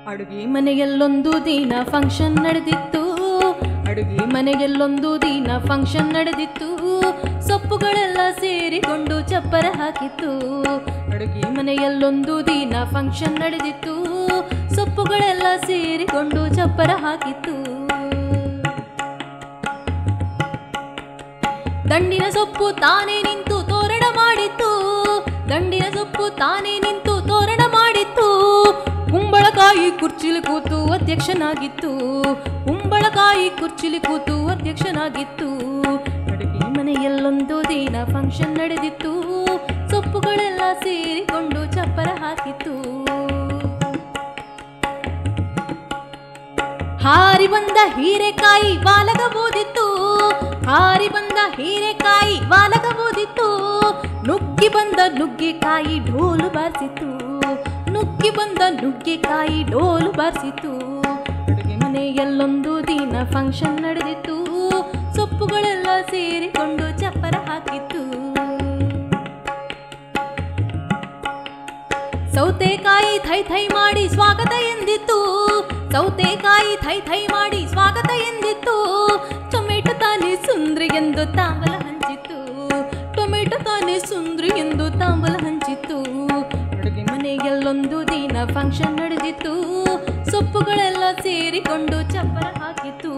ಅಡುಗೆ ಮನೆಯಲ್ಲೊಂದು ದಿನ ಫಂಕ್ಷನ್ ನಡೆದಿತ್ತು ಅಡುಗೆ ಮನೆಯಲ್ಲೊಂದು ದಿನ ಫಂಕ್ಷನ್ ನಡೆದಿತ್ತು ಸೊಪ್ಪುಗಳೆಲ್ಲ ಸೇರಿಕೊಂಡು ಚಪ್ಪರ ಹಾಕಿತ್ತು ಅಡುಗೆ ಮನೆಯಲ್ಲೊಂದು ದಿನ ಫಂಕ್ಷನ್ ನಡೆದಿತ್ತು ಸೊಪ್ಪುಗಳೆಲ್ಲ ಸೇರಿಕೊಂಡು ಚಪ್ಪರ ಹಾಕಿತ್ತು ದಂಡಿನ ಸೊಪ್ಪು ತಾನೇ ನಿಂತು ತೋರಣ ಮಾಡಿತ್ತು ದಂಡಿನ ಸೊಪ್ಪು ತಾನೇ ನಿಂತು ತೋರಣ ಮಾಡಿತ್ತು ಕುಂಬಳಕಾಯಿ ಕುರ್ಚಿಲಿ ಕೂತು ಅಧ್ಯಕ್ಷನಾಗಿತ್ತು ಕುಂಬಳಕಾಯಿ ಕುರ್ಚಿಲಿ ಕೂತು ಅಧ್ಯಕ್ಷನಾಗಿತ್ತು ಅಡುಗೆ ಮನೆಯಲ್ಲೊಂದು ದಿನ ಫಂಕ್ಷನ್ ನಡೆದಿತ್ತು ಸೊಪ್ಪುಗಳೆಲ್ಲ ಸೇರಿಕೊಂಡು ಚಪ್ಪರ ಹಾಕಿತ್ತು ಹಾರಿ ಬಂದ ಹೀರೆಕಾಯಿ ವಾಲಗ ಓದಿತ್ತು ಹಾರಿ ಬಂದ ಹೀರೆಕಾಯಿ ವಾಲಗ ಓದಿತ್ತು ನುಗ್ಗಿ ಬಂದ ನುಗ್ಗೆಕಾಯಿ ಢೋಲು ಬಾರಿಸಿತು ನುಗ್ಗಿ ಬಂದ ನುಗ್ಗೆಕಾಯಿ ಢೋಲು ಬಾರಿಸಿತು ಅಡುಗೆ ಮನೆಯಲ್ಲೊಂದು ದಿನ ಫಂಕ್ಷನ್ ನಡೆದಿತ್ತು ಸೊಪ್ಪುಗಳೆಲ್ಲ ಸೇರಿಕೊಂಡು ಚಪ್ಪರ ಹಾಕಿತ್ತು ಸೌತೆಕಾಯಿ ಥೈ ಥೈ ಮಾಡಿ ಸ್ವಾಗತ ಎಂದಿತ್ತು ಸೌತೆಕಾಯಿ ಥೈ ಥೈ ಮಾಡಿ ಸ್ವಾಗತ ಎಂದಿತ್ತು ಟೊಮೆಟೊ ತಾನೇ ಸುಂದ್ರಿ ಎಂದು ತಾಂಬಲ ಹಂಚಿತ್ತು ಟೊಮೆಟೊ ತಾನೇ ಸುಂದ್ರಿ ಎಂದು ತಾಂಬಲ ಹಂಚಿತ್ತು ಅಡುಗೆ ಮನೆಯಲ್ಲೊಂದು ದಿನ ಫಂಕ್ಷನ್ ನಡೆದಿತ್ತು ಸೊಪ್ಪುಗಳೆಲ್ಲ ಸೇರಿಕೊಂಡು ಚಪ್ಪರ ಹಾಕಿತ್ತು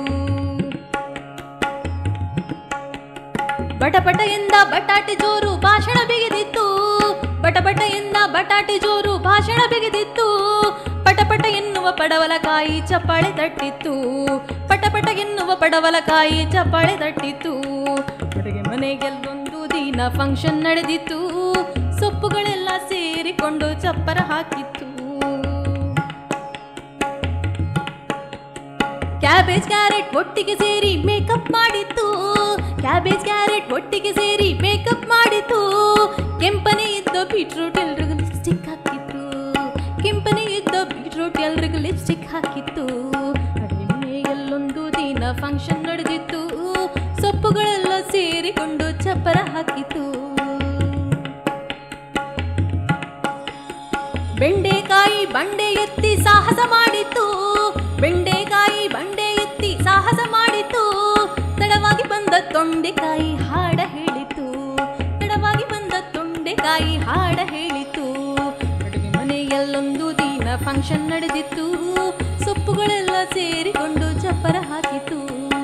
ಬಟಪಟ ಎಂದ ಬಟಾಟೆ ಜೋರು ಭಾಷಣ ಬಿಗಿದಿತ್ತು ಬಟಬಟ ಎಂದ ಬಟಾಟೆ ಜೋರು ಭಾಷಣ ಬಿಗಿದಿತ್ತು ಪಟಪಟ ಎನ್ನುವ ಪಡವಲಕಾಯಿ ಚಪ್ಪಾಳೆ ತಟ್ಟಿತ್ತು ಪಟಪಟ ಎನ್ನುವ ಪಡವಲಕಾಯಿ ಚಪ್ಪಾಳೆ ತಟ್ಟಿತ್ತು ಅಡುಗೆ ಮನೆಗೆಲ್ಲೊಂದು ದಿನ ಫಂಕ್ಷನ್ ನಡೆದಿತ್ತು ಸೊಪ್ಪುಗಳೆಲ್ಲ ಸೇರಿಕೊಂಡು ಚಪ್ಪರ ಹಾಕಿತ್ತು ಕ್ಯಾಬೇಜ್ ಕ್ಯಾರೆಟ್ ಒಟ್ಟಿಗೆ ಸೇರಿ ಮೇಕಪ್ ಮಾಡಿತ್ತು ಕ್ಯಾಬೇಜ್ ಕ್ಯಾರೆಟ್ ಒಟ್ಟಿಗೆ ಸೇರಿ ಮೇಕಪ್ ಮಾಡಿತ್ತು ಕೆಂಪನೆ ಇದ್ದ ಬೀಟ್ರೂಟ್ ಎಲ್ರಿಗೂ ಲಿಪ್ಸ್ಟಿಕ್ ಹಾಕಿತ್ತು ಕೆಂಪನೆ ಇದ್ದ ಬೀಟ್ರೂಟ್ ಎಲ್ರಿಗೂ ಲಿಪ್ಸ್ಟಿಕ್ ಹಾಕಿತ್ತು ಅಡುಗೆ ಮನೆಯಲ್ಲೊಂದು ದಿನ ಫಂಕ್ಷನ್ ನಡೆದಿತ್ತು ಸೊಪ್ಪುಗಳೆಲ್ಲ ಸೇರಿಕೊಂಡು ಚಪ್ಪರ ಹಾಕಿತ್ತು ಬೆಂಡೆಕಾಯಿ ಬಂಡೆ ಎತ್ತಿ ಸಾಹಸ ಮಾಡಿತ್ತು ಬೆಂಡೆಕಾಯಿ ಬಂಡೆ ಎತ್ತಿ ಸಾಹಸ ಮಾಡಿತ್ತು ತಡವಾಗಿ ಬಂದ ತೊಂಡೆಕಾಯಿ ಹಾಡ ಹೇಳಿತು ತಡವಾಗಿ ಬಂದ ತೊಂಡೆಕಾಯಿ ಹಾಡ ಹೇಳಿತು ಅಡುಗೆ ಮನೆಯಲ್ಲೊಂದು ದಿನ ಫಂಕ್ಷನ್ ನಡೆದಿತ್ತು ಸೊಪ್ಪುಗಳೆಲ್ಲ ಸೇರಿಕೊಂಡು ಚಪ್ಪರ ಹಾಕಿತು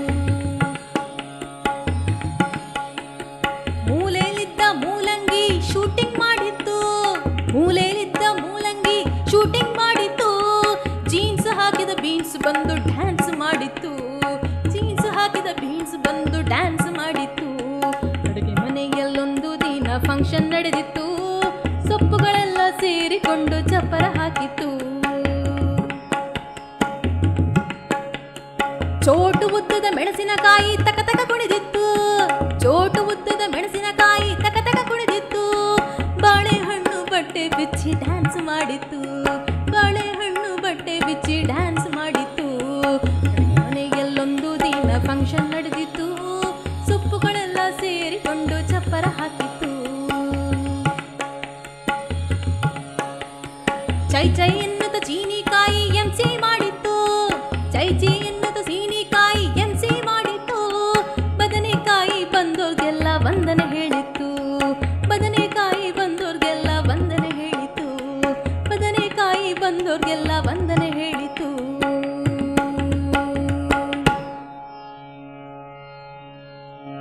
ಮೂಲೆಯಲ್ಲಿದ್ದ ಮೂಲಂಗಿ ಶೂಟಿಂಗ್ ಮಾಡಿತ್ತು ಮೂಲೆಯಲ್ಲಿದ್ದ ಮೂಲಂಗಿ ಶೂಟಿಂಗ್ ಮಾಡಿತ್ತು ಜೀನ್ಸ್ ಹಾಕಿದ ಬೀನ್ಸ್ ಬಂದು ಡ್ಯಾನ್ಸ್ ಮಾಡಿತ್ತು ಜೀನ್ಸ್ ಹಾಕಿದ ಬೀನ್ಸ್ ಬಂದು ಡ್ಯಾನ್ಸ್ ಮಾಡಿತ್ತು ಅಡುಗೆ ಮನೆಯಲ್ಲೊಂದು ದಿನ ಫಂಕ್ಷನ್ ನಡೆದಿತ್ತು ಸೊಪ್ಪುಗಳೆಲ್ಲ ಸೇರಿಕೊಂಡು ಚಪ್ಪರ ಹಾಕಿತ್ತು ಚೋಟು ಉದ್ದದ ಮೆಣಸಿನಕಾಯಿ ತಕ ತಕ ಕುಣಿದಿತ್ತು ಚೋಟು ಉದ್ದದ ಮೆಣಸಿನಕಾಯಿ ತಕ ತಕ ಕುಣಿದಿತ್ತು ಬಾಳೆಹಣ್ಣು ಬಟ್ಟೆ ಬಿಚ್ಚಿ ಡ್ಯಾನ್ಸ್ ಮಾಡಿತ್ತು ಬಾಳೆಹಣ್ಣು ಬಟ್ಟೆ ಬಿಚ್ಚಿ ಡ್ಯಾನ್ಸ್ ಮಾಡಿತ್ತು ಮನೆಯಲ್ಲೊಂದು ದಿನ ಫಂಕ್ಷನ್ ನಡೆದಿತ್ತು ಸೊಪ್ಪುಗಳೆಲ್ಲ ಸೇರಿಕೊಂಡು ಚಪ್ಪರ ಹಾಕಿತ್ತು ಚೈ ಚೈ ಎನ್ನುತ್ತ ಚೀನಿಕಾಯಿ ಎಂಸಿ ಮಾಡಿತ್ತು ಚೈ ಚೈ ಎನ್ನುತ್ತ ಸೀನಿಕಾಯಿ ಎಂಸಿ ಮಾಡಿತ್ತು ಬದನೆಕಾಯಿ ಬಂದೋರ್ಗೆಲ್ಲ ವಂದನೆ ಹೇಳಿತ್ತು ಬದನೆಕಾಯಿ ಬಂದೋರ್ಗೆಲ್ಲ ವಂದನೆ ಹೇಳಿತ್ತು ಬದನೆಕಾಯಿ ಬಂದೋರ್ಗೆಲ್ಲ ವಂದನೆ ಹೇಳಿ